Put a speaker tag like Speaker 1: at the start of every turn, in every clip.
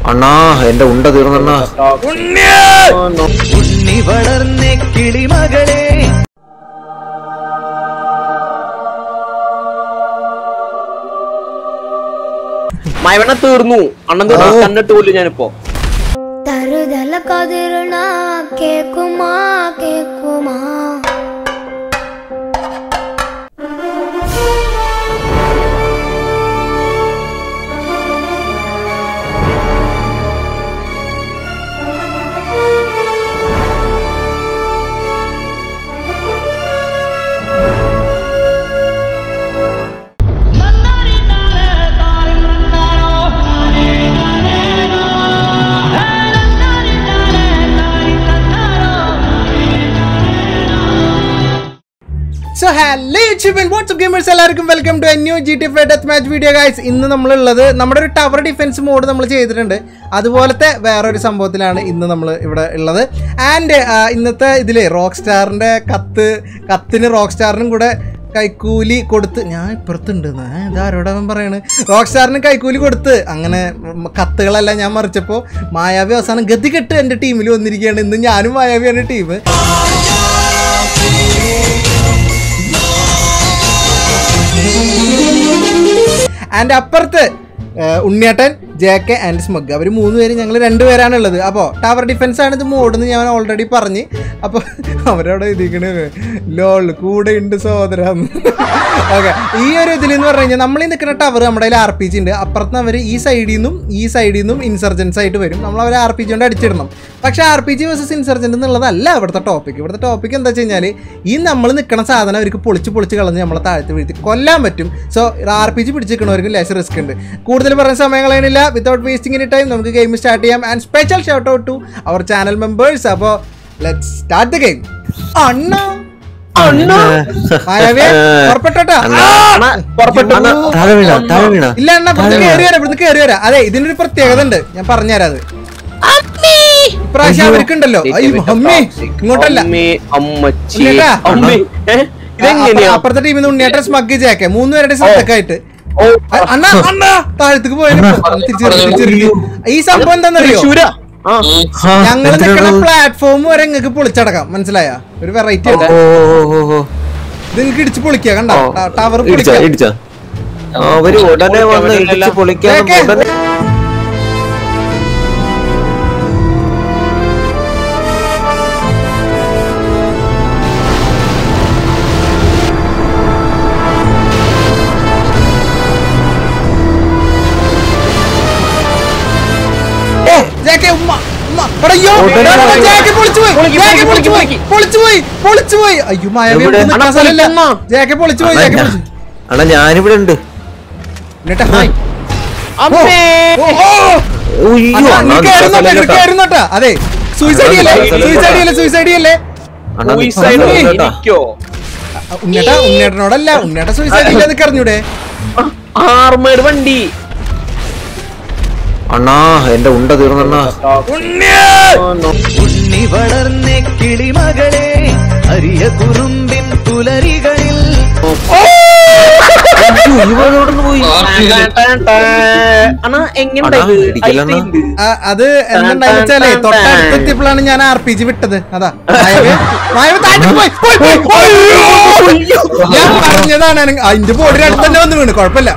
Speaker 1: അണ്ണാ എന്റെ ഉണ്ട തീർന്നണ്ണാ
Speaker 2: ഉണ്ണി വളർന്ന കിളിമകളെ
Speaker 3: മയവണ്ണ തീർന്നു അണ്ണൻ തീർന്നു കണ്ടിട്ട് പോലും ഞാനിപ്പോ
Speaker 4: തരുതല കതിരണ കേക്കുമാ കേക്കുമാ
Speaker 5: so hello YouTube WhatsApp gamers എല്ലാവർക്കും welcome to new G T five death match video guys ഇന്ന് നമ്മളുള്ളത് നമ്മുടെ ഒരു ടവർ ഡിഫൻസ് മോഡ് നമ്മൾ ചെയ്തിട്ടുണ്ട് അതുപോലത്തെ വേറൊരു സംഭവത്തിലാണ് ഇന്ന് നമ്മൾ ഇവിടെ ഉള്ളത് ആൻഡ് ഇന്നത്തെ ഇതിൽ റോക്ക് സ്റ്റാറിൻ്റെ കത്ത് കത്തിന് റോക്ക് സ്റ്റാറിനും കൂടെ കൈക്കൂലി കൊടുത്ത് ഞാൻ ഇപ്പുറത്തുണ്ട് ഇതാരോടാ അവൻ പറയണ് റോക്ക് സ്റ്റാറിന് കൈക്കൂലി കൊടുത്ത് അങ്ങനെ ഉം, കത്തുകളെല്ലാം ഞാൻ മറിച്ചപ്പോൾ മായാവി അവസാനം ഗതികെട്ട് എൻ്റെ ടീമിൽ വന്നിരിക്കുകയാണ് ഇന്ന് ഞാനും മായാവിയാണ് ടീം ആൻഡ് അപ്പുറത്ത് ഏഹ്, ഉണ്ണിയേട്ടൻ ജെ കെ ആൻഡ് സ്മഗ് അവർ മൂന്ന് പേരും ഞങ്ങൾ രണ്ടുപേരാണ് ഉള്ളത് അപ്പോൾ ടവർ ഡിഫൻസ് ആണ് ഇത് മോഡെന്ന് ഞാൻ ഓൾറെഡി പറഞ്ഞ് അപ്പോൾ അവരവിടെ ഇതിക്കണ ലോൾ കൂടെ ഉണ്ട് സഹോദര ഓക്കെ ഈ ഒരു ഇതിൽ എന്ന് പറഞ്ഞു കഴിഞ്ഞാൽ നമ്മൾ ഈ നിൽക്കുന്ന ടവർ നമ്മുടെ കയ്യിൽ ആർ പി ജി ഉണ്ട് അപ്പുറത്ത് അവർ ഈ സൈഡിൽ നിന്നും ഈ സൈഡിൽ നിന്നും ഇൻസർജൻസ് ആയിട്ട് വരും നമ്മൾ അവരെ ആർ പി ജി കൊണ്ട് അടിച്ചിടണം പക്ഷേ R P G versus insurgent എന്നുള്ളതല്ല ഇവിടുത്തെ ടോപ്പിക് ഇവിടുത്തെ ടോപ്പിക് എന്താ വെച്ച് കഴിഞ്ഞാൽ ഈ നമ്മൾ നിൽക്കുന്ന സാധനം അവർക്ക് പൊളിച്ച് പൊളിച്ച് കളഞ്ഞ് നമ്മളെ താഴ്ത്തി വീഴ്ത്തി കൊല്ലാൻ പറ്റും സോ ആർ പി ജി പിടിച്ചിരിക്കണവർക്ക് ലെസ് റിസ്ക് ഉണ്ട് കൂടുതൽ പറയുന്ന സമയം കളയണില്ല വിത്തൗട്ട് വേസ്റ്റിംഗ് എനി ടൈം നമുക്ക് ഗെയിം സ്റ്റാർട്ട് ചെയ്യാം and special shout out to our channel members അപ്പോൾ ലെറ്റ് സ്റ്റാർട്ട് ദ ഗെയിം അണ്ണ മായാവിയെ, പുറപ്പെട്ടോട്ടാ.
Speaker 3: അണ്ണാ പുറപ്പെട്ടു
Speaker 1: അണ്ണാ താഴെ വീണ താഴെ വീണ
Speaker 5: ഇല്ല അണ്ണ ഇവിടുന്ന് കയറി വരാം ഇവിടുന്ന് കയറി വരാം അതെ ഇതിനൊരു പ്രത്യേകത ഉണ്ട് ഞാൻ പറഞ്ഞുതരാം അത് ഇപ്രാവശ്യം അവർക്കുണ്ടല്ലോ അയ്യോ, അമ്മേ ഇങ്ങോട്ടല്ല
Speaker 3: അമ്മേ അമ്മച്ചി
Speaker 5: ഉണ്ണിയേട്ടാ.
Speaker 3: അമ്മേ ഏ? ഇതെങ്ങനെയാ
Speaker 5: അപ്പ- അപ്പുറത്തെ ടീമിൽ നിന്ന് ഉണ്ണിയേട്ടൻ സ്മഗ് ജാക്കെ മൂന്ന് പേരുടെ ശ്രദ്ധക്കായിട്ട്
Speaker 3: ഓ
Speaker 5: അണ്ണ അണ്ണ താഴത്തേക്ക് പോയാലും തിരിച്ചു ഈ സംഭവം എന്താണെന്നറിയോ
Speaker 3: തൃശ്ശൂരാ ആ
Speaker 5: ഞങ്ങൾ നിൽക്കുന്ന പ്ലാറ്റ്ഫോം വരെ നിങ്ങൾക്ക് പൊളിച്ചടക്കാം മനസ്സിലായ ഒരു വെറൈറ്റി
Speaker 1: ഓ ഓ, ഓ, ഓ.
Speaker 5: ഇത് നിങ്ങൾക്ക് ഇടിച്ച് പൊളിക്കാം കണ്ടോ
Speaker 1: ഓ.
Speaker 5: ടവർ
Speaker 1: ഇടിച്ചാ
Speaker 5: പൊളിക്കാം
Speaker 1: ഇടിച്ചാ അവര് ഉടനെ വന്ന് ഇടിച്ച് പൊളിക്കാൻ
Speaker 5: കേക്ക്.
Speaker 1: ഉടനെ
Speaker 5: ജാക്കെ ഉമ്മ ഉമ്മ എടാ, അയ്യോ
Speaker 1: ഉടനെ
Speaker 5: എടാ, എടാ,
Speaker 1: പൊളിക്ക്.
Speaker 5: ജാക്കെ പൊളിച്ചു പോയി
Speaker 3: പൊളിക്ക്,
Speaker 5: ജാക്കെ
Speaker 3: പൊളിക്ക്,
Speaker 5: പൊളിച്ചു പോയി
Speaker 3: പൊളിക്ക്.
Speaker 5: പൊളിച്ചു പോയി പൊളിച്ചു പോയി അയ്യോ മായവേ
Speaker 1: എവിടെ?
Speaker 5: ഒന്നും നിൽക്കാൻ
Speaker 3: അണ്ണാ,
Speaker 5: സ്ഥലമില്ല
Speaker 3: പൊളിക്കുന്നോ?
Speaker 5: ജാക്കെ പൊളിച്ചു പോയി
Speaker 1: അണ്ണാ
Speaker 5: ജാക്കെ
Speaker 1: ഞാൻ-
Speaker 5: പൊളിച്ചു
Speaker 1: അണ്ണാ ഞാനിവിടെ ഉണ്ട്
Speaker 5: എന്നിട്ട് ഹായ്
Speaker 3: അമ്മേ
Speaker 5: ഓ, ഓ,
Speaker 1: ഉയ്യോ,
Speaker 5: അണ്ണാ,
Speaker 1: അണ്ണാ
Speaker 5: നീ
Speaker 1: നിൽക്കാൻ
Speaker 5: കേറുന്നോട്ടാ, നീ
Speaker 1: സ്ഥലമില്ല കേട്ടോ.
Speaker 5: കേറുന്നോട്ടാ. അതെ സൂയിസൈഡ് അല്ലേ
Speaker 1: അണ്ണാ, നിൽക്കാൻ
Speaker 5: സൂയിസൈഡ് അല്ലേ സൂയിസൈഡ് അല്ലേ
Speaker 1: അണ്ണാ
Speaker 3: ഈ
Speaker 1: നിൽക്കാൻ
Speaker 3: സൈഡ്
Speaker 1: സ്ഥലമില്ല കേട്ടോ.
Speaker 3: എനിക്കോ
Speaker 5: ഉണ്ണേട്ടാ ഉണ്ണേട്ടനോടല്ല ഉണ്ണേട്ട സൂയിസൈഡ് ഇല്ല എന്നൊക്കെ അറിഞ്ഞൂടെ
Speaker 3: ആർമേഡ് വണ്ടി
Speaker 1: അണ്ണാ എന്റെ ഉണ്ട തീർന്നണ്ണാ
Speaker 2: ഉണ്ണി വളർന്ന കിളിമകളെ അരിയ കുറുമ്പിൻ പുലരികളിൽ
Speaker 1: പോയി
Speaker 3: അണ്ണാ എങ്ങനെ
Speaker 1: അണ്ണാ, ഇടിക്കലണ്ണാ.
Speaker 5: ആ, അത് എന്തുണ്ടായെന്ന് വെച്ചാലേ തൊട്ടടുത്തെത്തിയപ്പോഴാണ് ഞാൻ ആർ പി ജി വിട്ടത് അതാ മായവേ മായവേ താഴത്തേക്ക് പോയി, പോയി, പോയി. ഞാൻ പറഞ്ഞതാണ് അനങ്ങ- അതിന്റെ ബോഡിയുടെ അടുത്ത് തന്നെ വന്ന് വീണ് കുഴപ്പമില്ല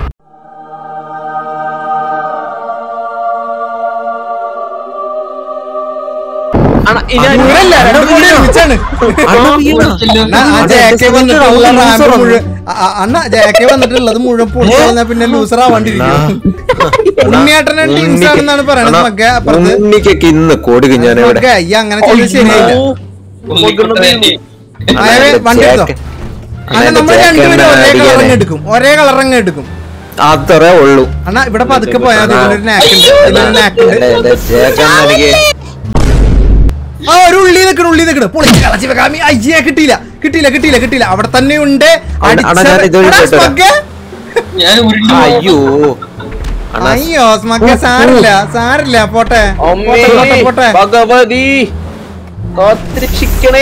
Speaker 5: ദൂരല്ല, രണ്ടും കൂടി ഒരുമിച്ചാണ്.
Speaker 1: അണ്ണാ വീണ.
Speaker 5: അണ്ണാ, ആ
Speaker 1: അതെ,
Speaker 5: ജാക്കെ
Speaker 1: എന്റെ
Speaker 5: വന്നിട്ടുള്ള
Speaker 1: സമയത്ത്
Speaker 5: റാമ്പ്
Speaker 1: loser ആണ്.
Speaker 5: മുഴുവൻ ആ, ആ, അണ്ണ ജാക്കെ വന്നിട്ടുള്ളത് മുഴുവൻ പൊളിച്ചു കളഞ്ഞാ പിന്നെ ലൂസർ ആവാണ്ടിരിക്കും ഉണ്ണിയേട്ടനെ ടീംസ് ആണെന്നാണ് പറയണത്
Speaker 1: അണ്ണാ,
Speaker 5: മക്ക അപ്പുറത്ത്
Speaker 1: ഉണ്ണിക്കൊക്കെ ഇന്ന് കോടി ഞാൻ ഇവിടെ
Speaker 5: മക്ക, ഈ അങ്ങനെ ചെയ്ത് ശരിയായില്ല മായവേ വണ്ടി എടുത്തോ അണ്ണാ നമ്മൾ രണ്ടുപേരും ഒരേ കളറങ്ങ് എടുക്കും ഒരേ കളറങ്ങ് എടുക്കും
Speaker 1: അത്രേ ഉള്ളൂ
Speaker 5: അണ്ണാ ഇവിടെ പതുക്കെ പോയാൽ മതി ഇതിനൊരു നാക്ക് ഉണ്ട് ഇതിനൊരു നാക്ക് ഉണ്ട്
Speaker 1: എന്റെ- എന്റെ ചേക്കൻ എനിക്ക്
Speaker 5: ആ ഒരു ഉള്ളി നിൽക്കണ ഉള്ളി നിൽക്കണ പൊളിച്ച് കളച്ച് വെക്കാമി അയ്യേ കിട്ടിയില്ല കിട്ടിയില്ല കിട്ടിയില്ല കിട്ടിയില്ല അവിടെ തന്നെ ഉണ്ട്
Speaker 1: അണ്ണാ, അണ്ണാ, ഞാൻ ഇതുവഴി
Speaker 5: എടാ,
Speaker 1: പോയിട്ട് വരാം.
Speaker 5: സ്മഗ്ഗേ.
Speaker 1: അയ്യോ അണ്ണാ
Speaker 5: അയ്യോ സ്മഗ്ഗ സാരില്ല സാരില്ല പോട്ടെ
Speaker 3: അമ്മേ
Speaker 5: പോട്ടെ പോട്ടെ പോട്ടെ
Speaker 3: ഭഗവതി കാത്തിരക്ഷിക്കണേ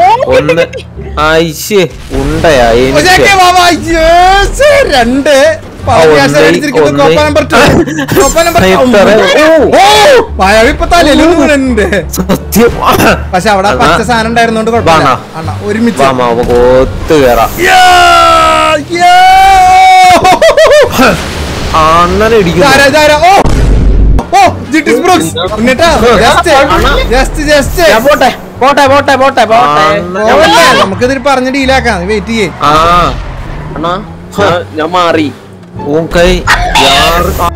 Speaker 1: ഒന്ന് ഐശ്യ ഉണ്ടയാ
Speaker 5: ഓ, ജാക്കെ
Speaker 1: എനിക്ക്
Speaker 5: വാ, വാ. അയ്യോ, ശ്ശേ, രണ്ട് പവർ ഗ്യാസ്
Speaker 1: ഒന്ന്,
Speaker 5: അടിച്ചിരിക്കുന്നു
Speaker 1: ഒന്ന്.
Speaker 5: കോപ്പ നമ്പർ ടു കോപ്പ നമ്പർ
Speaker 1: ഇത്ര-
Speaker 5: ഓ മായാവി ഇപ്പൊ തലയിലും വീണുണ്ട്
Speaker 1: സത്യം
Speaker 5: പക്ഷെ അവിടെ
Speaker 1: അണ്ണാ.
Speaker 5: പച്ച സാധനം ഉണ്ടായിരുന്നോണ്ട് കുഴപ്പമില്ല
Speaker 1: വാ,
Speaker 5: അണ്ണാ ഒരുമിച്ച്
Speaker 1: വാ മാവ കോത്ത് കേറാം
Speaker 5: Yeah! Yeah!
Speaker 1: അണ്ണനെ ഇടിക്കുന്നു
Speaker 5: ഇതാരാ, ഇതാരാ? ഓ ഓ ജിറ്റിസ് ബ്രൂക്സ് എന്നിട്ടാ ജസ്റ്റ് ജസ്റ്റ് ജസ്റ്റ്
Speaker 3: ഞാൻ പോട്ടെ പോട്ടെ പോട്ടെ പോട്ടെ പോട്ടെ
Speaker 1: അണ്ണാ.
Speaker 5: പോവല്ലേ നമുക്കിതിൽ പറഞ്ഞ് ഡീലാക്കാം വെയിറ്റ് ചെയ്യേ
Speaker 1: ആ
Speaker 3: അണ്ണാ ഞാൻ- ഞാൻ മാറി
Speaker 1: ഉൻ കൈ യാർ ആ,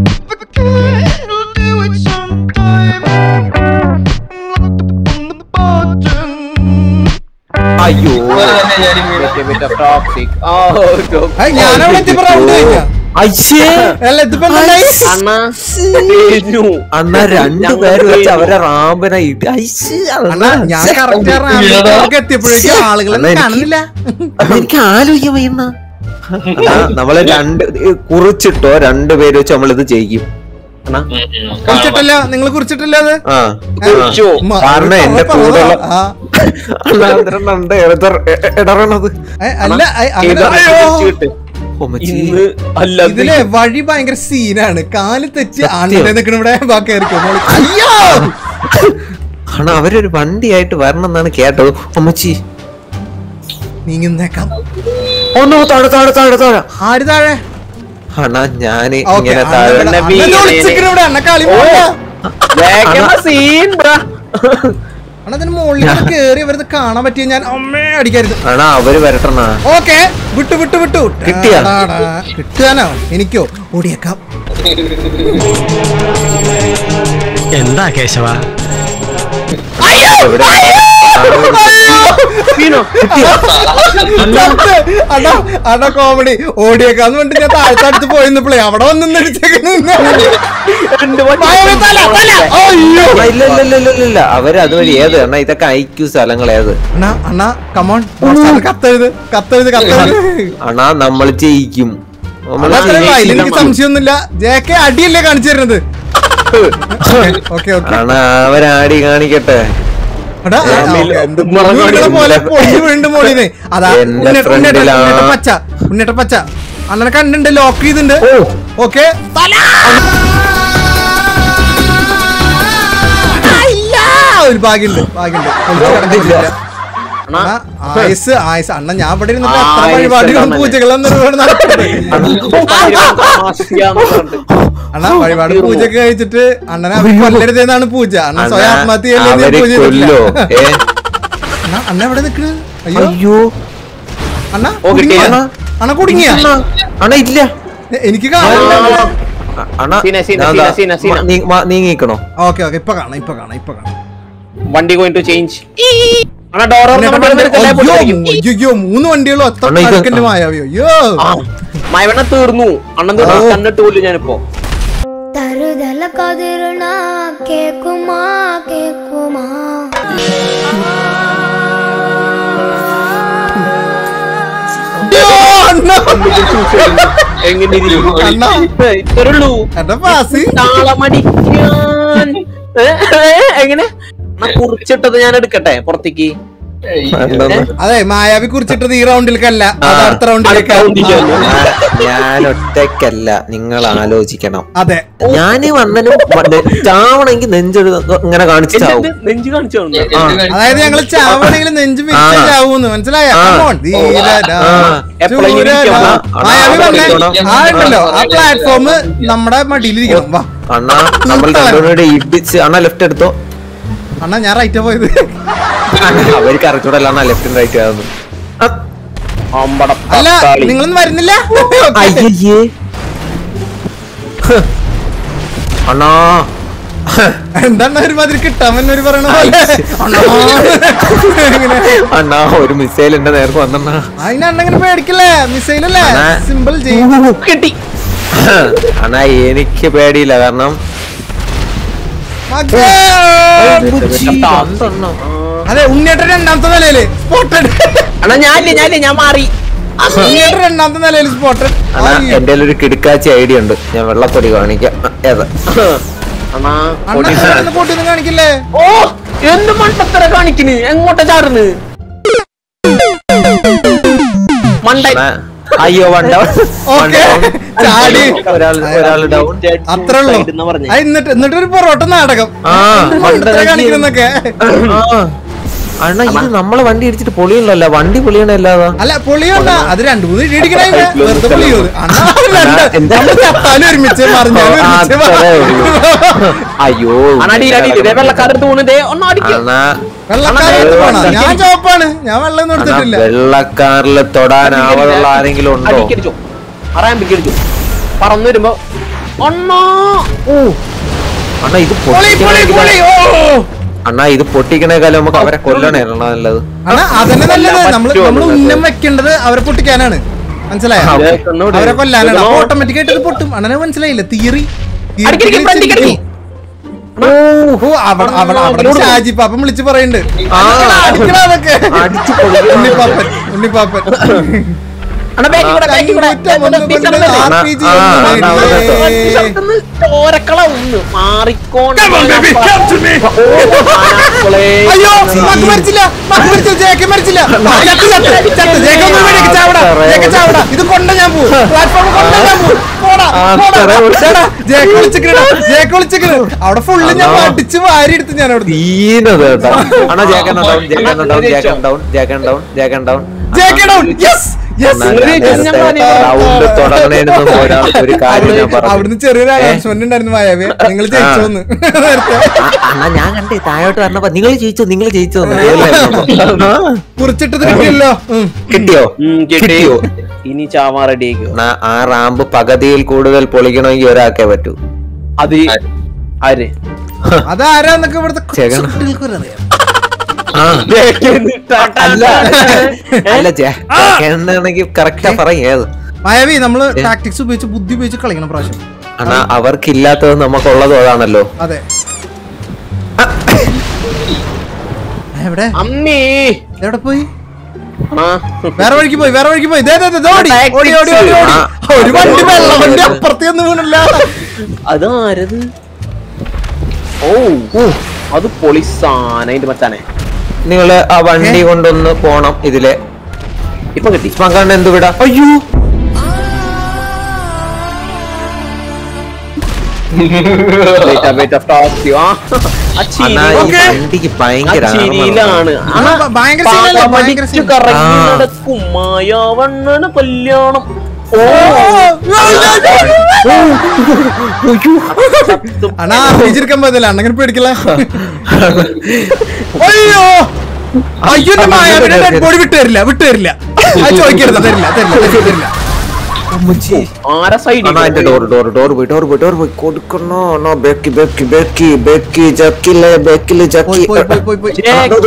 Speaker 1: അയ്യോ
Speaker 3: ടോക്സിക് ഓ
Speaker 5: ഞാനവിടെ എത്തിയപ്പോ റൗണ്ട് കഴിഞ്ഞാ
Speaker 1: അയ്യേ
Speaker 5: അല്ല ഇതിപ്പോ എന്തായി?
Speaker 3: അണ്ണാ കഴിഞ്ഞു.
Speaker 1: അണ്ണ രണ്ടുപേര് വെച്ച് അവരെ റാമ്പിനെ ഇട്ട് അയ്യേ,
Speaker 5: അണ്ണാ ഞാൻ കറക്റ്റ് എത്തിയപ്പോഴേക്കും ആളുകളെ
Speaker 1: അണ്ണാ, എനിക്ക്
Speaker 5: കാണുന്നില്ല
Speaker 1: അണ്ണാ, എനിക്ക് ആലോചിക്കാൻ വയ്യണ്ണ അണ്ണാ, നമ്മള് രണ്ട് കുറിച്ചിട്ടോ രണ്ടുപേര് വെച്ച് നമ്മളിത് ചെയ്യും
Speaker 3: അണ്ണാ
Speaker 5: കുറിച്ചിട്ടല്ലോ നിങ്ങൾ കുറിച്ചിട്ടല്ലോ അത്
Speaker 1: ആ
Speaker 3: കുറിച്ചോ?
Speaker 5: മ-
Speaker 1: കാരണം എന്റെ
Speaker 5: പറഞ്ഞതാ.
Speaker 1: കൂടെയുള്ള
Speaker 5: ആ.
Speaker 1: അണ്ണാ, എന്തിനാ ഉണ്ട് ഇടതർ- ഇ- ഇ- ഇടറണത്
Speaker 5: ഏ, അല്ല ഏ, അങ്ങനെ
Speaker 3: ഇത്
Speaker 5: അയ്യോ.
Speaker 3: അടിച്ചിട്ട്.
Speaker 1: ഉമ്മച്ചി.
Speaker 3: ഇന്ന് അല്ല
Speaker 5: ഇതിലെ വഴി ഭയങ്കര സീനാണ് കാല് തെറ്റി
Speaker 1: സത്യം.
Speaker 5: ആണ്ടെ നിക്കണ ഇവിടെ ബാക്കി അയ്യോ
Speaker 1: അണ്ണാ അവരൊരു വണ്ടിയായിട്ട് വരണം എന്നാണ് കേട്ടത് ഉമ്മച്ചി
Speaker 5: നീങ്ങുന്നേക്കാം
Speaker 1: ഒന്നോ താഴെ താഴെ താഴെ താഴെ
Speaker 5: ആര് താഴെ
Speaker 1: അണ്ണാ ഞാന്
Speaker 5: ഓക്കെ
Speaker 1: ഇങ്ങനെ താഴെ
Speaker 5: ഇവിടെ അണ്ണ കളി പോണ്ട
Speaker 3: സീൻ
Speaker 5: അണ്ണ അതിന് മുകളിൽ കേറി അവരത് കാണാൻ പറ്റിയ ഞാൻ അമ്മേ അടിക്കരുത്
Speaker 1: അണ്ണാ അവര് വരട്ടണ്ണ
Speaker 5: ഓക്കെ വിട്ടു വിട്ടു വിട്ടു
Speaker 1: കിട്ടിയാ?
Speaker 5: ടാടാ. കിട്ടാനോ എനിക്കോ ഓടിയേക്കാം
Speaker 6: എന്താ കേശവ
Speaker 5: അണ്ണാ അണ്ണാ കോമഡി ഓടിയേക്കാന്ന് പറഞ്ഞിട്ട് ഞാൻ താഴ്ത്തടുത്ത് പോയിന്നപ്പോഴേ അവിടെ വന്ന് ഇടിച്ചേക്കുന്നു അയ്യോ
Speaker 1: അണ്ണാ, ഇല്ല ഇല്ല ഇല്ല ഇല്ല ഇല്ല, ഇല്ല അവര് അതുവഴി ഏത് അണ്ണാ ഇതൊക്കെ ഐക്യു സ്ഥലങ്ങൾ ഏത്
Speaker 5: അണ്ണാ അണ്ണാ കമോൺ കത്തെഴുത് കത്തെഴുത് കത്തെഴുത്
Speaker 1: അണ്ണാ നമ്മൾ ജയിക്കും നമ്മള്
Speaker 5: അതത്രേ ഉള്ളൂ. അതിൽ എനിക്ക്
Speaker 1: ജയിക്കും.
Speaker 5: സംശയമൊന്നുമില്ല ജെ കെ അടിയല്ലേ കാണിച്ചു തരുന്നത് ഓക്കെ ഓക്കെ
Speaker 1: അണ്ണാ അവരാടി കാണിക്കട്ടെ
Speaker 5: എടാ, ആ,
Speaker 1: ഞാൻ
Speaker 5: ഓക്കേ. എന്ത്
Speaker 1: ഉമ്മറ
Speaker 5: വീഴുന്ന പോലെ
Speaker 1: കാണിക്കില്ല.
Speaker 5: പൊളിഞ്ഞ് വീണ്ടും മോളിന്ന് അതാ
Speaker 1: എന്റെ
Speaker 5: ഉണ്ണിയേട്ട- ഉണ്ണിയേട്ട-
Speaker 1: ഫ്രണ്ടിലാ.
Speaker 5: ഉണ്ണിയേട്ട പച്ച ഉണ്ണിയേട്ട പച്ച അണ്ണനെ കണ്ടുണ്ട് ലോക്ക് ചെയ്തിട്ടുണ്ട് ഓക്കെ ഒരു ഭാഗ്യണ്ട് ഭാഗ്യണ്ട് ഒളിച്ച് കിടക്കുന്നില്ല. അണ്ണാ, ആയുസ് ആയുസ് അണ്ണ ഞാൻ ഇവിടെ ഇരുന്നിട്ട് അത്ര
Speaker 3: ആയുസ്
Speaker 5: വഴിപാടുകളും
Speaker 3: അണ്ണനെ.
Speaker 5: പൂജകളും ഇവിടെ നടക്കുന്നത് അണ്ണ വഴിപാട് പൂജയൊക്കെ കഴിച്ചിട്ട് അണ്ണനെ അവർ കൊല്ലരുതെന്നാണ് പൂജ അണ്ണ സ്വയം
Speaker 1: അണ്ണാ,
Speaker 5: ആത്മഹത്യ ചെയ്യല്ലേ എന്ന്
Speaker 1: അവര്
Speaker 5: പൂജ ചെയ്തിട്ടില്ല.
Speaker 1: കൊല്ലോ ഏ
Speaker 5: അണ്ണ അണ്ണ എവിടെ നിക്കണ് അയ്യോ
Speaker 1: അയ്യോ
Speaker 5: അണ്ണ
Speaker 3: ഓ,
Speaker 5: കുടുങ്ങിയ
Speaker 3: കിട്ടിയ?
Speaker 5: അണ്ണ കുടുങ്ങിയ
Speaker 1: അണ്ണാ അണ്ണാ ഇല്ല
Speaker 5: എ- എനിക്ക് കാണാനില്ല
Speaker 1: അ- അണ്ണാ
Speaker 3: സീന, സീന,
Speaker 1: ഞാൻ
Speaker 3: സീന,
Speaker 1: ദാ
Speaker 3: സീന, സീന.
Speaker 1: മ- നീ- മ- നീങ്ങിക്കണോ
Speaker 5: ഓക്കെ ഓക്കെ ഇപ്പൊ കാണാം ഇപ്പൊ കാണാം ഇപ്പൊ കാണാം
Speaker 3: വണ്ടി ഗോയിങ് ടു ചേഞ്ച് അണ്ണാ ഡോർ
Speaker 5: ഉണ്ണിയേട്ടൻ വണ്ടി- അയ്യോ, അയ്യോ, അയ്യോ, മൂന്ന് വണ്ടികളും ഒത്ത
Speaker 1: അണ്ണാ, ഇത്
Speaker 5: അടുക്കന്റെ മായാവിയോ അയ്യോ
Speaker 3: മയവണ്ണ തീർന്നു അണ്ണൻ തീർന്നു കണ്ടിട്ട് പോലും ഞാനിപ്പോ
Speaker 4: തരുതല കതിരണ കേക്കുമാ കേക്കുമാ
Speaker 5: അയ്യോ, അണ്ണ.
Speaker 3: എങ്ങനെ ഇരിക്കും?
Speaker 5: അണ്ണാ.
Speaker 3: ഇത്രയുള്ളൂ
Speaker 5: എന്റെ പാസ്
Speaker 3: താളമടിക്കാൻ ഏ, ഏ, എങ്ങനെ അണ്ണാ കുറിച്ചിട്ടത് ഞാൻ എടുക്കട്ടെ പുറത്തേക്ക്
Speaker 1: എന്താണ്?
Speaker 5: അതെ മായാവി കുറിച്ചിട്ടത് ഈ റൗണ്ടിലേക്കല്ല അത് അടുത്ത റൗണ്ടിലേക്ക്
Speaker 1: ഞാൻ- ഞാൻ ഒറ്റയ്ക്കല്ല നിങ്ങൾ ആലോചിക്കണം
Speaker 5: അതെ
Speaker 1: ഞാന് വന്നനും ചാവണമെങ്കിൽ നെഞ്ചെടു ഇങ്ങനെ കാണിച്ചു ചാവും
Speaker 3: നെഞ്ച് നെഞ്ച് കാണിച്ചു തന്നു.
Speaker 1: ആ.
Speaker 5: അതായത് ഞങ്ങള് ചാവണെങ്കിലും നെഞ്ചു
Speaker 1: ആ.
Speaker 5: വിരിച്ചാവൂന്ന് മനസ്സിലായ
Speaker 1: ആ. ആ.
Speaker 3: എപ്പോഴെങ്കിലും ഇരിക്കണം.
Speaker 5: മായാവി
Speaker 1: ആ,
Speaker 5: വന്നേ
Speaker 1: ഇരിക്കണം.
Speaker 5: ആ ഉണ്ടല്ലോ ആ പ്ലാറ്റ്ഫോം നമ്മുടെ മടിയിലിരിക്കണം വാ
Speaker 1: അണ്ണാ നമ്മൾ രണ്ടുപേരുടെ ഇടിച്ച് അണ്ണാ ലെഫ്റ്റ് എടുത്തോ
Speaker 5: അണ്ണാ ഞാൻ റൈറ്റാ പോയത്
Speaker 1: അവർക്ക് അറിച്ചൂടല്ല അണ്ണാ ലെഫ്റ്റും റൈറ്റ് ആവുന്നു
Speaker 3: അമ്പടം
Speaker 5: അല്ല
Speaker 3: തക്കാളി.
Speaker 5: നിങ്ങളൊന്നും വരുന്നില്ല
Speaker 1: അയ്യേ അണ്ണാ
Speaker 5: എന്താണ് ഒരുമാതിരി കിട്ടാമെന്നൊരു പറയണ പോലെ അണ്ണാ. ഇങ്ങനെ.
Speaker 1: അണ്ണാ ഒരു മിസൈൽ എന്റെ നേർക്ക് വന്നണ്ണാ
Speaker 5: അതിനങ്ങനെ പേടിക്കല്ലേ മിസൈൽ അല്ലേ
Speaker 1: അണ്ണാ.
Speaker 5: സിമ്പിൾ ചെയ്യും
Speaker 3: കിട്ടി
Speaker 1: അണ്ണാ എനിക്ക് പേടിയില്ല കാരണം
Speaker 5: മകേ.
Speaker 1: രണ്ടെണ്ണം.
Speaker 5: അതെ ഉണ്ണിയേട്ടൻ രണ്ടാമത്തെ നിലയില് സ്പോട്ടഡ്
Speaker 3: അണ്ണാ ഞാനില്ല ഞാനില്ല ഞാൻ മാറി
Speaker 5: ഉണ്ണിയേട്ടൻ രണ്ടാമത്തെ നിലയിൽ സ്പോട്ടഡ്
Speaker 1: അണ്ണാ എന്റെ ഒരു കിടുക്കാച്ചി ഐഡിയ ഉണ്ട് ഞാൻ വെള്ളപ്പൊടി കാണിക്കാം ഏതാ
Speaker 3: അണ്ണാ
Speaker 5: അണ്ണ പൊട്ടിയൊന്നും കാണിക്കില്ലേ
Speaker 3: ഓ എന്ത് മണ്ടത്തര കാണിക്കണ് എങ്ങോട്ടാ ചാടുന്നു മണ്ട
Speaker 1: അണ്ണാ, അയ്യോ വൺ ഡൗൺ
Speaker 5: ഓക്കെ ചാടി
Speaker 1: ഒരാൾ ഒരാൾ ഡൗൺ
Speaker 5: അത്രേ ഉള്ളൂ
Speaker 3: എന്ന് പറഞ്ഞു
Speaker 5: ആ, എന്നിട്ട് എന്നിട്ട് ഒരു പൊറോട്ട നാടകം
Speaker 1: ആ
Speaker 5: മണ്ടത്തരം കാണിക്കുന്നൊക്കെ
Speaker 1: ആ. അണ്ണാ ഇത് നമ്മളെ വണ്ടി ഇടിച്ചിട്ട് പൊളിയണല്ല വണ്ടി പൊളിയണല്ലാതാ
Speaker 5: അല്ല പൊളിയണ്ട അത് രണ്ടു മൂന്ന് ഇടി ഇടിക്കണേ വെറുതെ പൊളിയോ അണ്ണാ രണ്ട് നമ്മള് ചത്താലും ഒരുമിച്ച് മറിഞ്ഞാലും ഒരുമിച്ച്
Speaker 1: അത്രേ ഉള്ളൂ. അയ്യോ
Speaker 3: അടിയിൽ അടിയിൽ ഇതേ വെള്ളക്കാരെടുത്ത് പോണതേ ഒന്നടിക്കും
Speaker 1: അണ്ണാ
Speaker 5: വെള്ളക്കാരത്ത് പോണ ഞാൻ ചോപ്പാണ് ഞാൻ വെള്ളം ഒന്നും
Speaker 1: അണ്ണാ
Speaker 5: എടുത്തിട്ടില്ല
Speaker 1: വെള്ളക്കാരില് തൊടാനാവാതുള്ള ആരെങ്കിലും ഉണ്ടോ
Speaker 3: അടിക്കടിച്ചു അറിയാൻ പിടിക്കടിച്ചു പറന്നു വരുമ്പോ ഒന്നോ
Speaker 1: അണ്ണാ ഇത്
Speaker 5: പൊളി പൊളി പൊളി
Speaker 1: പൊട്ടിക്കണേക്കാളും
Speaker 5: ഓ
Speaker 1: അണ്ണാ ഇത് പൊട്ടിക്കണേക്കാളും നമുക്ക് അവരെ കൊല്ലണേണ നല്ലത്
Speaker 5: അണ്ണാ അതന്നെ നല്ലത് നമ്മള് നമ്മള് ഉന്നം വെക്കേണ്ടത് അവരെ പൊട്ടിക്കാനാണ് മനസ്സിലായോ അവരെ കൊല്ലാനാണ് അപ്പൊ ഓട്ടോമാറ്റിക് ആയിട്ട് ഇത് പൊട്ടും അണ്ണനെ മനസ്സിലായില്ല തിയറി
Speaker 3: അടിക്കടിക്ക് ഫ്രണ്ടിൽ കിടക്കി.
Speaker 5: ഓ അവിടെ അവിടെ അവിടെ ഷാജി പാപ്പൻ വിളിച്ച് പറയുന്നുണ്ട്
Speaker 1: ആ.
Speaker 5: അടിക്കണ അതൊക്കെ
Speaker 1: അടിച്ച് പൊളിക്കണം.
Speaker 5: ഉണ്ണിപ്പാപ്പൻ ഉണ്ണിപ്പാപ്പൻ
Speaker 3: അണ്ണാ ബാക്കി കൂടെ ബാക്കി കൂടെ
Speaker 5: നൂറ്റം ഒന്ന് കൊണ്ട് RPG
Speaker 1: ആ,
Speaker 5: ഒന്നും
Speaker 1: അണ്ണാ, അവിടെ
Speaker 5: ഇല്ലേ?
Speaker 3: സ്ഥലത്തുനിന്ന് ചോരക്കള ഒന്ന് മാറിക്കോണ്ട്
Speaker 5: അയ്യോ മക്ക് മരിച്ചില്ല മക്ക് മരിച്ചില്ല ജേക്ക് മരിച്ചില്ല ആ, ചത്ത്, ചത്ത്, ചത്ത്. ജേക്ക് ഒന്ന് വീടിക്ക് ചാവടാ ജേക്ക് ചാവടാ ഇത് കൊണ്ട ഞാൻ പോവും പ്ലാറ്റ്ഫോം കൊണ്ട ഞാൻ പോവും പോടാ
Speaker 1: ആ,
Speaker 5: പോടാ.
Speaker 1: അത്രേ ഉള്ളൂ.
Speaker 5: ചേട്ടാ, ജേക്ക് വിളിച്ചിക്കണ ജേക്ക് വിളിച്ചിക്കണ അവിടെ ഫുള്ള് ഞാൻ
Speaker 1: അണ്ണാ.
Speaker 5: അടിച്ച് വാരി എടുത്ത് ഞാൻ അവിടെ
Speaker 1: തീനത് കേട്ടോ അണ്ണാ ജാക്കൻ ഡൗൺ ജാക്കൻ ഡൗൺ ജാക്കൻ ഡൗൺ ജാക്കൻ ഡൗൺ ജാക്കൻ down
Speaker 5: Jake down yes yes
Speaker 1: round തുടങ്ങണേന് മുമ്പ് ഒരാൾക്ക് ഒരു കാര്യം ഞാൻ പറഞ്ഞു
Speaker 5: അവിടുന്ന് ചെറിയൊരു അനൗൺസ്മെന്റ് ഉണ്ടായിരുന്നു മായാവി നിങ്ങൾ ജയിച്ചോന്ന് നേരത്തെ
Speaker 1: അണ്ണാ ഞാൻ കണ്ടേ താഴോട്ട് പറഞ്ഞപ്പോ നിങ്ങൾ ജയിച്ചോ നിങ്ങൾ ജയിച്ചോ
Speaker 5: കുറിച്ചിട്ടത് കിട്ടിയല്ലോ ഉം.
Speaker 1: കിട്ടിയോ കിട്ടിയോ
Speaker 3: ഇനി ചാവാ റെഡി ആയിക്കോ
Speaker 1: അണ്ണാ, ആ റാമ്പ് പകുതിയിൽ കൂടുതൽ പൊളിക്കണമെങ്കിൽ ഒരാൾക്കേ പറ്റൂ
Speaker 3: അത് ആര്
Speaker 5: അതാരാന്നൊക്കെ ഇവിടുത്തെ
Speaker 1: ചേകണം.
Speaker 5: കുട്ടികൾക്ക് അറിയാം
Speaker 1: ആ അല്ല അല്ല ചേക്കണെങ്കിൽ കറക്റ്റാ പറയും ഏത്
Speaker 5: മായാവി നമ്മള് ടാക്ടിക്സ് ഉപയോഗിച്ച് ബുദ്ധി ഉപയോഗിച്ച് കളിക്കണം പ്രാവശ്യം
Speaker 1: അണ്ണാ അവർക്കില്ലാത്തത് നമുക്കുള്ളത് അതാണല്ലോ
Speaker 5: അതെ എവിടെ
Speaker 3: അമ്മേ
Speaker 5: എവിടെ പോയി
Speaker 3: ആ
Speaker 5: വേറെ വഴിക്ക് പോയി വേറെ വഴിക്ക് പോയി ദേ, ദേ, ദേ, ദേ, ഓടി ഓടി ഓടി ഓടി ഓടി
Speaker 1: ആ.
Speaker 5: ഒരു വണ്ടി വെള്ള വണ്ടി അപ്പുറത്തേന്ന് വീണില്ല
Speaker 3: അതാരത് ഓ അത് പൊളിസാന അതിന്റെ മച്ചാനെ
Speaker 1: നിങ്ങള് ആ വണ്ടി കൊണ്ടൊന്ന് പോണം ഇതിലെ
Speaker 3: ഇപ്പൊ കിട്ടി
Speaker 1: മകണ്ട് എന്ത് വിടാ അയ്യോ
Speaker 3: Wait a bit of talk to you. ആ, ആ ചിരി.
Speaker 1: അണ്ണാ ഈ
Speaker 5: Okay.
Speaker 1: വണ്ടിക്ക്
Speaker 3: ആ
Speaker 1: ഭയങ്കര
Speaker 3: ചിരിയിലാണ്
Speaker 5: അണ്ണാ, ഭ- ഭയങ്കര സീനല്ലേ, ഭയങ്കര
Speaker 3: പഠിച്ചു
Speaker 5: സീൻ.
Speaker 3: കറങ്ങി
Speaker 1: ആ.
Speaker 3: നടക്കും മായാവണ്ണന കല്യാണം ഓ
Speaker 5: അണ്ണാ പിടിച്ചെടുക്കാൻ പറ്റില്ല അണ്ണങ്ങനെ പേടിക്കല അയ്യോ അയ്യോ എന്റെ മായാവിന്റെ ഡെഡ് ബോഡി വിട്ടു തരില്ല വിട്ടു തരില്ല അത് ചോദിക്കരുത് തരില്ല തരില്ല തരില്ല തരില്ല
Speaker 3: ആരെ സൈഡിൽ
Speaker 1: അണ്ണാ എന്റെ ഡോർ ഡോർ ഡോർ പോയി ഡോർ പോയി ഡോർ പോയി കൊടുക്കണോ അണ്ണാ ബേക്കി ബേക്കി ബേക്കി ബേക്കി ജക്കിലെ ബേക്കില്
Speaker 5: പോയി
Speaker 1: ജക്കി
Speaker 5: പോയി പോയി പോയി പോയി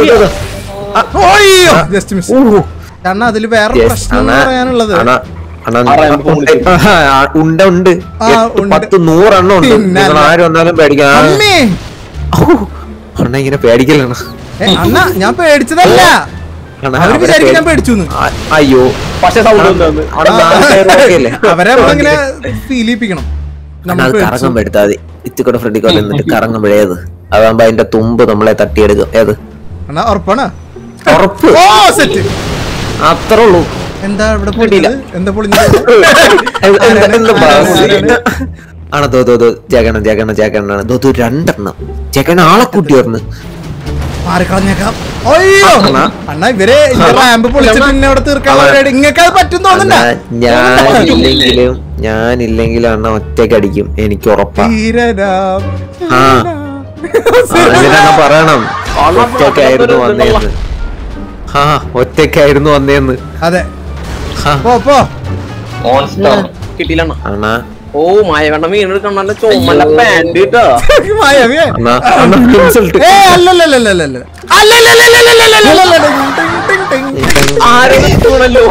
Speaker 5: അയ്യോ ജസ്റ്റ് മിസ് കാരണം അതില് വേറെ
Speaker 1: Yes,
Speaker 5: പ്രശ്നം എന്ന്
Speaker 1: അണ്ണാ,
Speaker 5: പറയാനുള്ളത്
Speaker 1: അണ്ണാ, അണ്ണാ,
Speaker 3: പറയാൻ
Speaker 1: ഉണ്ട്. ആ, ഉണ്ട് ഉണ്ട്
Speaker 5: ആ,
Speaker 1: എട്ട്,
Speaker 5: ഉണ്ട്.
Speaker 1: പത്ത് നൂറെണ്ണം ഉണ്ട്
Speaker 5: പിന്നെ
Speaker 1: നിങ്ങൾ
Speaker 5: അല്ല.
Speaker 1: ആരും വന്നാലും പേടിക്കാം
Speaker 5: അമ്മേ
Speaker 1: അണ്ണ ഇങ്ങനെ പേടിക്കലാണ്
Speaker 5: ഏ, അണ്ണാ ഞാൻ പേടിച്ചതല്ല
Speaker 1: അണ്ണാ,
Speaker 5: അവര്
Speaker 1: അവരെ
Speaker 5: വിചാരിക്കും ഞാൻ
Speaker 1: പേടി-
Speaker 5: പേടിച്ചു എന്ന്.
Speaker 1: ആ, അയ്യോ
Speaker 3: പക്ഷെ സൗണ്ട് വന്നു
Speaker 1: അണ്ണാ, okay അല്ലേ?
Speaker 5: അവരെ നമ്മളിങ്ങനെ ഫീൽ ചെയ്യിപ്പിക്കണം
Speaker 1: അണ്ണാ,
Speaker 5: നമ്മൾ
Speaker 1: അത്
Speaker 5: പേടിച്ചു
Speaker 1: കറങ്ങാൻ എടുത്താൽ മതി ഇത്തിക്കൂടെ ഫ്രണ്ടിൽ കൊണ്ട് നിന്നിട്ട് കറങ്ങുമ്പോഴേത് അതാകുമ്പോ അതിന്റെ തുമ്പ് നമ്മളെ തട്ടിയെടുക്കും ഏത്
Speaker 5: അണ്ണാ ഉറപ്പാണ്
Speaker 1: ഉറപ്പ്
Speaker 5: ഓ സെറ്റ്
Speaker 1: അത്രേ ഉള്ളൂ
Speaker 5: എന്താ ഇവിടെ പൊളിഞ്ഞത് എന്താ പൊളിഞ്ഞത്
Speaker 1: എന്ത്- എന്ത്- എന്ത്
Speaker 5: ആരാണ്?
Speaker 1: ബാസ്?
Speaker 5: ആരാണ്?
Speaker 1: ആണ് ദോ ദോ ദോ ജഗണം ജഗണം ജഗണ്ണാണ് ദോ ദോ രണ്ടെണ്ണം ജഗൻ ആളെ കൂട്ടി വരുന്നു
Speaker 5: മാറിക്കളഞ്ഞേക്കാം അയ്യോ
Speaker 1: അണ്ണാ.
Speaker 5: അണ്ണാ ഇവരെ റാമ്പ് പൊളിച്ചിട്ട് പിന്നെ അവിടെ തീർക്കാൻ
Speaker 1: അണ്ണാ.
Speaker 5: പരിപാടി ഇങ്ങക്ക് അത് പറ്റും തോന്നണ്ട
Speaker 1: ഞാനില്ലെങ്കിലും ഞാനില്ലെങ്കിലും അണ്ണ ഒറ്റയ്ക്ക് അടിക്കും എനിക്ക് ഉറപ്പാ
Speaker 5: ധീരരാം
Speaker 1: ആ അതിനാണ് പറയണം ഒറ്റയ്ക്കായിരുന്നു വന്നേന്ന് ആ ഒറ്റയ്ക്കായിരുന്നു വന്നേന്ന്
Speaker 5: അതെ
Speaker 1: ആ,
Speaker 5: പോ പോ
Speaker 3: കിട്ടിയില്ല
Speaker 1: അണ്ണാ
Speaker 3: ഓ മായവണ്ണം വീണെടുക്കണം നല്ല ചോമല്ല പാന്റ് കേട്ടോ
Speaker 5: മായാവിയെ
Speaker 1: അണ്ണാ അണ്ണാ ഇൻസൾട്ട്
Speaker 5: ഏ അല്ലല്ലല്ലല്ലല്ലല്ല അല്ലല്ലല്ലല്ലല്ലല്ലല്ലല്ലല്ല. ടിങ് ടിങ് ടിങ്.
Speaker 3: ആരണല്ലോ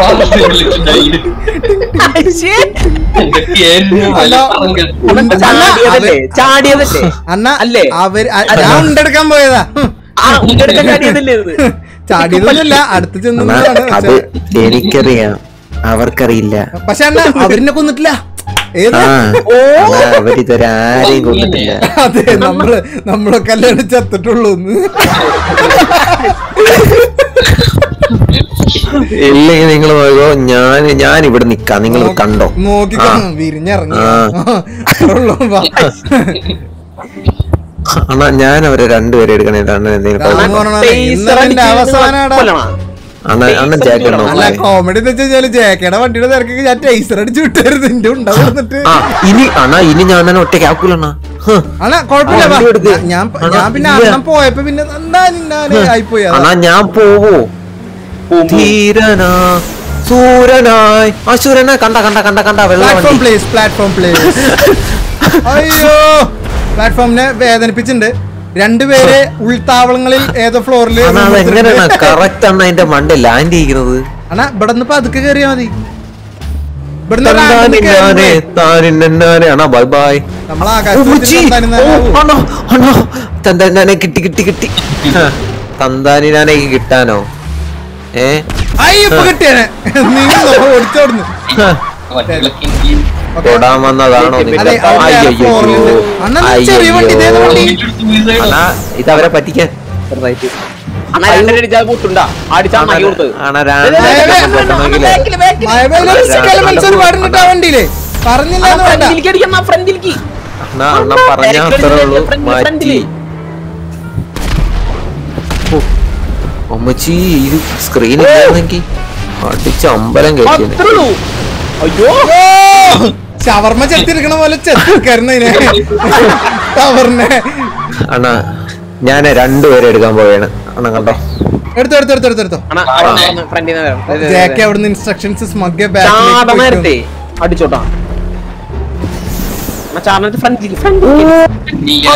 Speaker 5: അല്ല,
Speaker 3: ചാടിയതല്ലേ ചാടിയതല്ലേ
Speaker 5: അണ്ണ
Speaker 3: അല്ലേ?
Speaker 5: അവര് അ- ഞാൻ ഉണ്ടെടുക്കാൻ പോയതാ ഹും.
Speaker 3: ആ ഉണ്ടെടുത്ത ചാടിയതല്ലേ ഇത്
Speaker 5: ചാടിയതൊന്നുമില്ല അടുത്ത്
Speaker 1: അണ്ണാ
Speaker 5: ചെന്നാണ്
Speaker 1: അത് എനിക്കറിയാം അവർക്കറിയില്ല
Speaker 5: പക്ഷെ അണ്ണ അവരിനെ കൊന്നിട്ടില്ല ഏത്
Speaker 1: ആ അണ്ണാ, അവരിതുവരെ ആരെയും കൊന്നിട്ടില്ല
Speaker 5: അതെ നമ്മള് നമ്മളൊക്കെ അല്ലാണ്ട് ചത്തിട്ടുള്ളൂ എന്ന്
Speaker 1: ഇല്ലെങ്കിൽ നിങ്ങൾ നോക്കോ ഞാൻ ഞാൻ ഇവിടെ നിക്കാം നിങ്ങൾ കണ്ടോ
Speaker 5: നോക്കി
Speaker 1: ആ.
Speaker 5: വിരിഞ്ഞിറങ്ങി
Speaker 1: ആ.
Speaker 5: അത്രേ ഉള്ളൂ. വാ.
Speaker 1: അണ്ണാ ഞാൻ അവരെ രണ്ടുപേരെ എടുക്കണേ അണ്ണൻ എന്തെങ്കിലും
Speaker 5: അണ്ണാ,
Speaker 1: കുഴപ്പം-
Speaker 5: പറഞ്ഞോളാം. ഇന്നലെ എന്റെ അവസാനാടാ.
Speaker 1: അണ്ണ അണ്ണൻ ജാക്കണ്ണോ
Speaker 5: അല്ല കോമഡി എന്ന് വെച്ചാല് ജേക്കയുടെ വണ്ടിയുടെ തിരക്കൊക്കെ ഞാൻ ടൈസർ അടിച്ച് വിട്ടായിരുന്നു എന്റെ ഉണ്ടാവും എന്നിട്ട്
Speaker 1: ആ ഇനി അണ്ണാ ഇനി ഞാൻ തന്നെ ഒറ്റയ്ക്ക് ആക്കൂലണ്ണാ ഹ്.
Speaker 5: അണ്ണാ കുഴപ്പമില്ല വാ.
Speaker 1: വണ്ടി എടുക്ക്.
Speaker 5: ഞാൻ
Speaker 1: അണ്ണാ,
Speaker 5: ഞാൻ പിന്നെ
Speaker 1: ഇല്ല.
Speaker 5: അണ്ണൻ പോയപ്പോ പിന്നെ എന്താ ഞാന് ആയിപ്പോയി അതാ.
Speaker 1: അണ്ണാ ഞാൻ പോവോ ധീരനാ സൂരനായി അസുരനാ കണ്ട കണ്ട കണ്ട കണ്ട വെള്ളം
Speaker 5: പ്ലാറ്റ്ഫോം
Speaker 1: വണ്ടി
Speaker 5: പ്ലേസ് പ്ലാറ്റ്ഫോം പ്ലേസ് അയ്യോ പ്ലാറ്റ്ഫോമിനെ വേദനിപ്പിച്ചിട്ടുണ്ട് രണ്ടുപേര് ഉൾത്താവളങ്ങളിൽ ഏതോ ഫ്ലോറിൽ
Speaker 1: അണ്ണാ അതെങ്ങനെയാണ് കറക്റ്റ് അണ്ണ അതിന്റെ മണ്ട ലാൻഡ് ചെയ്യുന്നത്
Speaker 5: അണ്ണാ ഇവിടെ നിന്ന് പതുക്കെ കയറിയാ മതി ഇവിടുന്ന്
Speaker 1: തന്നാനിന്നാനെ, താനിന്നാനെ. അണ്ണാ ബൈ ബൈ
Speaker 5: നമ്മൾ
Speaker 1: ഓ,
Speaker 5: ആകാശത്ത്
Speaker 1: ഉച്ചി.
Speaker 5: വെച്ചിട്ട്
Speaker 1: ഓ,
Speaker 5: തന്നാനിന്നാനാവും.
Speaker 1: അണ്ണോ, അണ്ണോ. തന്താനിന്നാനെ കിട്ടി കിട്ടി കിട്ടി ഹ, തന്താനിന്നാനെ കിട്ടാനോ ഏ
Speaker 5: അയ്യ, ഇപ്പൊ കിട്ടിയേനെ നീ ഓടിച്ചോടുന്നു
Speaker 1: ഹ,
Speaker 5: ഓക്കേ.
Speaker 1: തൊടാൻ വന്നതാണോ നിങ്ങൾ
Speaker 5: അതെ, അവിടെ ആ
Speaker 1: അയ്യയ്യോ.
Speaker 5: ഫ്ലോറിലുണ്ട്. അണ്ണാ, നീ ചെറിയ വണ്ടി, ഇതേത് വണ്ടി?
Speaker 1: അണ്ണാ ഇതവരെ പറ്റിക്കാൻ ചെറുതായിട്ട്
Speaker 3: അണ്ണാ രണ്ടടിച്ചാൽ പൊട്ടുണ്ടാ അടിച്ചാ മൈ കൊടുത്തത്
Speaker 1: അണ്ണാ
Speaker 5: മഴവെയില് ഒരു elements ഒരുപാടുണ്ട് ട്ടോ ആ വണ്ടിയില് പറഞ്ഞില്ല എന്ന് വേണ്ട
Speaker 3: ഫ്രണ്ടിലേക്ക് അടിക്കാം ഫ്രണ്ടിലേക്ക്
Speaker 1: അണ്ണാ അണ്ണ പറഞ്ഞ അത്രേ ഉള്ളൂ മാറ്റി ഓ, അമ്മച്ചി ഇത് സ്ക്രീൻ ഇല്ലാന്നെങ്കി അടിച്ച അമ്പലം കഴിക്കുന്നു
Speaker 3: അത്രേ ഉള്ളൂ അയ്യോ
Speaker 5: ഷവർമ്മ ചെത്തിരിക്കണ പോലെ ചെത്തിരിക്കാരുന്നതിനെ ഷവർന്നെ
Speaker 1: അണ്ണാ ഞാൻ രണ്ടുപേരെ എടുക്കാൻ പോവുകയാണ് അണ്ണ കണ്ടോ
Speaker 5: എടുത്തോ എടുത്തോ എടുത്തോ എടുത്തോ എടുത്തോ
Speaker 3: അണ്ണാ ഫ്രണ്ടിൽ നിന്ന്
Speaker 5: ജാക്കി അവിടുന്ന് ഇൻസ്ട്രക്ഷൻസ് സ്മഗ്
Speaker 3: ചാട നേരത്തെ അടിച്ചോട്ടാ ചാടനത്ത് ഫ്രണ്ടിലേക്ക് ഫ്രണ്ടിലേക്ക്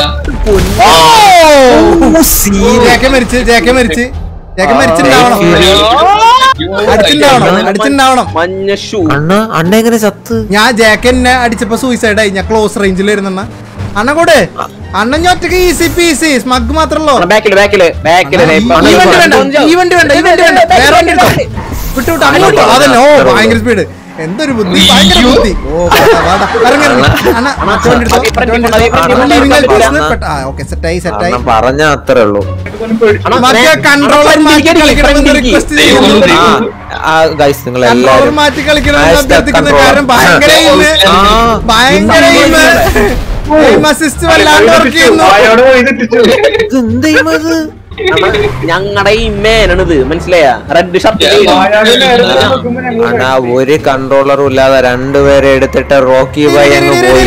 Speaker 5: ജാക്കെ മരിച്ച് ജാക്കെ മരിച്ച് ജാക്കെ മരിച്ചിണ്ടാവണം അടിച്ചിണ്ടാവണം അടിച്ചിണ്ടാവണം
Speaker 3: മഞ്ഞ ഷൂ
Speaker 1: അണ്ണ അണ്ണ എങ്ങനെ ചത്ത്
Speaker 5: ഞാൻ ജാക്ക് എന്നെ അടിച്ചപ്പോ സൂയിസൈഡ് ആയി ഞാൻ ക്ലോസ് റേഞ്ചിൽ വരുന്ന അണ്ണ കൂടെ അണ്ണൻ ഞാൻ ഒറ്റക്ക് ഈസി പീസി സ്മഗ് മാത്രല്ലോ
Speaker 3: ബാക്കില് ബാക്കില് ബാക്കില്
Speaker 5: ഈ വണ്ടി വേണ്ട ഈ വണ്ടി വേണ്ട ഈ വണ്ടി വേണ്ട വേറെ വണ്ടി എടുത്തോ വിട്ടു വിട്ടു അങ്ങോട്ടോ അതന്നെ ഓ ഭയങ്കര സ്പീഡ് എന്തൊരു ബുദ്ധി ഭയങ്കര ബുദ്ധി ഓ വാടാ, വാടാ. ഇറങ്ങ്, ഇറങ്ങ്. അണ്ണ മറ്റേ വണ്ടി എടുത്തോ മറ്റേ വണ്ടി എടുത്തോ അണ്ണൻ living helpers ന് പെട്ട- ആ ഓക്കെ സെറ്റായി സെറ്റായി
Speaker 1: അണ്ണൻ പറഞ്ഞ അത്രേ ഉള്ളൂ
Speaker 5: മറ്റേ കൺട്രോളർ മാറ്റി കളിക്കണമെന്ന് റിക്വസ്റ്റ് ചെയ്യുന്നു
Speaker 1: ആ ഗൈസ് നിങ്ങൾ
Speaker 5: കൺട്രോളർ
Speaker 1: എല്ലാവരും
Speaker 5: മാറ്റി കളിക്കണമെന്ന്
Speaker 1: Hashtag
Speaker 5: അഭ്യർത്ഥിക്കുന്ന
Speaker 1: controller.
Speaker 5: കാരണം ഭയങ്കര ഇന്ന്
Speaker 1: ആ.
Speaker 5: ഭയങ്കര ഇന്ന് എയിം അസിസ്റ്റ് വല്ലാണ്ട് വർക്ക് ചെയ്യുന്നു
Speaker 1: ഇതെന്താ ഇത്?
Speaker 3: ഞങ്ങളുടെ ഈ മേനാണിത് മനസ്സിലായ റെഡ് ഷർട്ട്
Speaker 1: അണ്ണാ ഒരു കൺട്രോളറും ഇല്ലാതെ രണ്ടുപേരെ എടുത്തിട്ട് റോക്കി ബൈ അങ്ങ് പോയി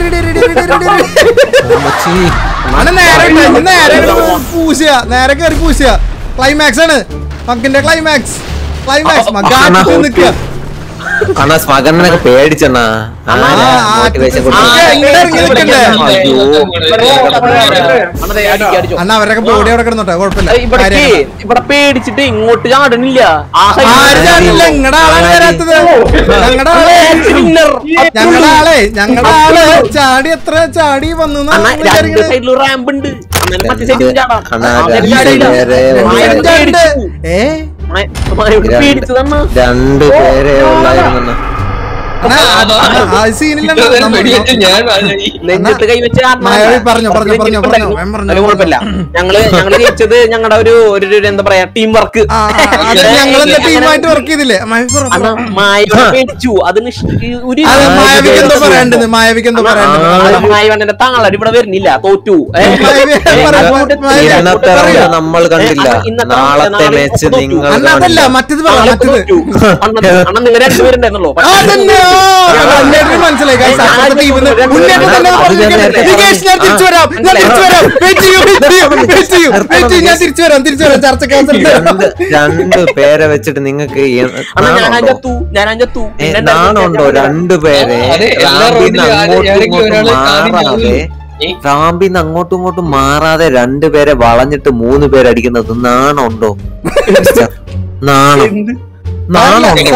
Speaker 1: അമ്മച്ചി.
Speaker 5: ആണ് നേരെ ഇട്ട് ഇന്ന് നേരെ പൂശുക നേരെ കയറി പൂശുക ക്ലൈമാക്സ് ആണ് മക്കിന്റെ ക്ലൈമാക്സ് ക്ലൈമാക്സ് മക്കാട്ടി നിൽക്കുക
Speaker 1: അണ്ണാ സ്മകണ്ണനൊക്കെ പേടിച്ചണ്ണാ ആ,
Speaker 5: ആ, ആ,
Speaker 1: motivation
Speaker 5: ആ,
Speaker 1: കൊടുത്തു.
Speaker 5: ഇങ്ങനെ ഇറങ്ങി നിൽക്കണ്ടേ?
Speaker 1: അയ്യോ.
Speaker 5: അണ്ണാ അവരൊക്കെ ബോഡി അവിടെ കിടന്നോട്ടെ കുഴപ്പമില്ല
Speaker 3: ഇവിടെ
Speaker 5: കാര്യമാക്കണ്ട.
Speaker 3: ഇവിടെ പേടിച്ചിട്ട് ഇങ്ങോട്ട് ചാടണില്ല ആ side
Speaker 5: ആര്
Speaker 3: ല്
Speaker 5: ചാടില്ല നിങ്ങളുടെ ആളാണ് വരാത്തത് ഞങ്ങളുടെ ആളെ
Speaker 3: winner.
Speaker 5: ഞങ്ങളുടെ ആളെ ഞങ്ങളുടെ ആള് ചാടി എത്ര ചാടി വന്നു
Speaker 3: അണ്ണാ രണ്ട് സൈഡിലും റാമ്പ് ഉണ്ട് അണ്ണാ മറ്റേ സൈഡിലും ചാടാം
Speaker 1: അണ്ണാ,
Speaker 3: ആ,
Speaker 1: രണ്ട്
Speaker 3: ചാടിയില്ല.
Speaker 1: പേരെ
Speaker 3: മായ
Speaker 1: രണ്ട്
Speaker 3: പേടിച്ചു.
Speaker 5: ഏ
Speaker 3: മായ- മായ പേടിച്ചതണ്ണാ
Speaker 1: രണ്ട് പേരെ ഉള്ളായിരുന്നു
Speaker 5: അണ്ണാ, അത് ആ സീനില്ലല്ലോ
Speaker 3: നെഞ്ചത്ത് കൈവച്ച്
Speaker 5: മായാവി പറഞ്ഞോ, പറഞ്ഞോ, പറഞ്ഞോ, പറഞ്ഞോ, വേഗം പറഞ്ഞോ.
Speaker 3: അത് കുഴപ്പമില്ല ഞങ്ങള് ഞങ്ങള് ജയിച്ചത് ഞങ്ങളുടെ ഒരു ഒരു ഒരു എന്താ പറയാ ടീം വർക്ക്
Speaker 5: ആ, ആ, അത് ഞങ്ങളെന്താ ടീമായിട്ട് വർക്ക് ചെയ്തില്ലേ മായാവി പറ, പറ.
Speaker 3: മായ പേടിച്ചു അതിന് ഇഷ്ട- ഒരു
Speaker 5: അത് മായാവിക്ക് എന്തോ പറയാണ്ടെന്ന് മായാവിക്ക് എന്തോ പറയാണ്ടെന്ന്
Speaker 3: മായവണ്ണന്റെ താളടി ഇവിടെ വരുന്നില്ല തോറ്റു ഏ?
Speaker 5: മായാവി പറ, മായാവി
Speaker 1: ഇന്നത്തെ
Speaker 5: പറയൂ.
Speaker 1: റൗണ്ട് നമ്മൾ കണ്ടില്ല
Speaker 3: അണ്ണാ, ഇന്നത്തെ
Speaker 1: നാളത്തെ
Speaker 3: നാളെ
Speaker 1: മാച്ച്
Speaker 3: തോറ്റു.
Speaker 1: നിങ്ങൾ
Speaker 5: അണ്ണ അതല്ല
Speaker 1: കാണില്ല.
Speaker 5: മറ്റേത് പറ
Speaker 3: നാളെ
Speaker 5: മറ്റേത്
Speaker 3: തോറ്റു അണ്ണ അണ്ണ നിങ്ങൾ രണ്ടുപേരുണ്ടായിരുന്നല്ലോ
Speaker 5: ആ, തന്നെ, ആ, ഉണ്ണിയേട്ടന് മനസ്സിലായി guys. അപ്പുറത്തെ team ന്ന് ഉണ്ണിയേട്ടൻ തന്നെ
Speaker 1: അത് ഞാൻ
Speaker 5: പറഞ്ഞിരിക്കുകയാണ്.
Speaker 1: നേരത്തെ
Speaker 5: നികേഷ്, ഞാൻ തിരിച്ചു വരാം ഞാൻ തിരിച്ചു വരാം വെയിറ്റ് ചെയ്യൂ വെയിറ്റ് ചെയ്യൂ വെയിറ്റ് ചെയ്യൂ വെയിറ്റ് ചെയ്യൂ ഞാൻ തിരിച്ചു വരാം തിരിച്ചു വരാം ചർച്ചയ്ക്ക് അവസരം
Speaker 1: രണ്ട്
Speaker 5: തരാം.
Speaker 1: രണ്ട് പേരെ വെച്ചിട്ട് നിങ്ങൾക്ക്
Speaker 3: അണ്ണ ഞാൻ അഞ്ചത്തു ഞാൻ അഞ്ചത്തു
Speaker 1: നാണുണ്ടോ രണ്ടുപേരെ
Speaker 7: അതെ, എല്ലാ
Speaker 1: റാമ്പിന്ന്
Speaker 7: റൗണ്ടിലും
Speaker 1: അങ്ങോട്ടും
Speaker 7: ആരെങ്കിലും
Speaker 1: ഇങ്ങോട്ടും
Speaker 7: ഒരാള് കാണില്ല
Speaker 1: മാറാതെ
Speaker 7: ഏ?
Speaker 1: റാമ്പിന്ന് അങ്ങോട്ടും ഇങ്ങോട്ടും മാറാതെ രണ്ടുപേരെ വളഞ്ഞിട്ട് മൂന്ന് പേരടിക്കുന്നത് നാണുണ്ടോ നാണം നാണുണ്ടോ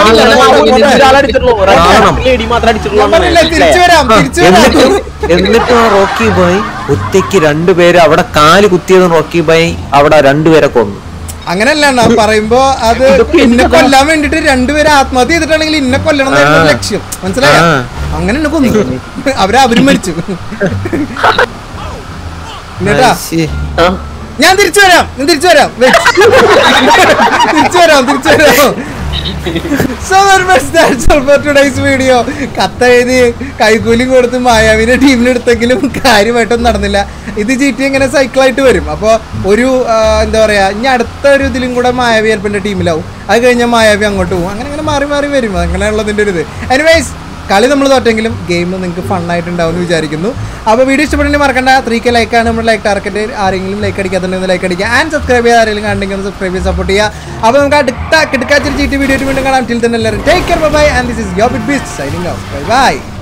Speaker 3: ലേഡി മാത്രം
Speaker 5: ഞാൻ പറഞ്ഞില്ലേ, തിരിച്ചു
Speaker 3: അടിച്ചിട്ടുള്ളൂ
Speaker 5: വരാം തിരിച്ചു
Speaker 1: എന്നിട്ട്
Speaker 5: വരാം
Speaker 1: എന്നിട്ട് ആ റോക്കി ബോയ് ഒറ്റയ്ക്ക് രണ്ടുപേര് അവിടെ കാല് കുത്തിയത് റോക്കി ബോയ് അവിടെ രണ്ടുപേരെ കൊന്നു
Speaker 5: അങ്ങനെയല്ല അണ്ണാ പറയുമ്പോ അത് ഇന്നെ കൊല്ലാൻ വേണ്ടിട്ട് രണ്ടുപേരും ആത്മഹത്യ ചെയ്തിട്ടാണെങ്കിൽ ഇന്നെ കൊല്ലണം എന്നായിരുന്നു
Speaker 1: ആ.
Speaker 5: ലക്ഷ്യം മനസ്സിലായ
Speaker 1: ആ.
Speaker 5: അങ്ങനെ എന്നെ കൊന്നു അവരെ അവരും മരിച്ചു എന്നിട്ടാ
Speaker 1: ശ്ശി.
Speaker 5: ഞാൻ തിരിച്ചു വരാം ഞാൻ തിരിച്ചു വരാം Wait. തിരിച്ചു വരാം തിരിച്ചു വരാം സോ ഫോർ ടുഡേസ് വീഡിയോ കത്തെഴുതി കൈക്കൂലി കൊടുത്ത് മായാവിനെ ടീമിനെടുത്തെങ്കിലും കാര്യമായിട്ടൊന്നും നടന്നില്ല ഇത് ജി ടി ഇങ്ങനെ സൈക്കിളായിട്ട് വരും അപ്പോൾ ഒരു ആ, എന്താ പറയുക ഇനി അടുത്ത ഒരു ഇതിലും കൂടെ മായാവി ചിലപ്പോൾ എൻ്റെ ടീമിലാവും അത് കഴിഞ്ഞാൽ മായാവി അങ്ങോട്ട് പോകും അങ്ങനെ അങ്ങനെ മാറി മാറി വരും അങ്ങനെയുള്ളതിൻ്റെ ഒരു ഇത് എനിവേസ് കളി നമ്മൾ തോറ്റെങ്കിലും ഗെയിം നിങ്ങൾക്ക് ഫണ്ണായിട്ടുണ്ടാവും എന്ന് വിചാരിക്കുന്നു അപ്പോൾ വീഡിയോ ഇഷ്ടപ്പെട്ടെങ്കിൽ മറക്കണ്ട ത്രീ കെ ലൈക്കാണ് നമ്മുടെ ലൈക്ക് ടാർഗറ്റ് ആരെങ്കിലും ലൈക്ക് അടിക്കാത്തുണ്ടെങ്കിൽ ലൈക്ക് അടിക്കുക ആൻഡ് സബ്സ്ക്രൈബ് ചെയ്യുക ആരെങ്കിലും കണ്ടെങ്കിൽ ഒന്ന് സബ്സ്ക്രൈബ് ചെയ്ത് സപ്പോർട്ട് ചെയ്യുക അപ്പോൾ നമുക്ക് അടുത്ത കിടക്കാച്ചൊരു ചീറ്റ് വീഡിയോ വീണ്ടും കാണാം ടിൽ തന്നെ എല്ലാവരും take care bye and this is yo bit beast signing off bye by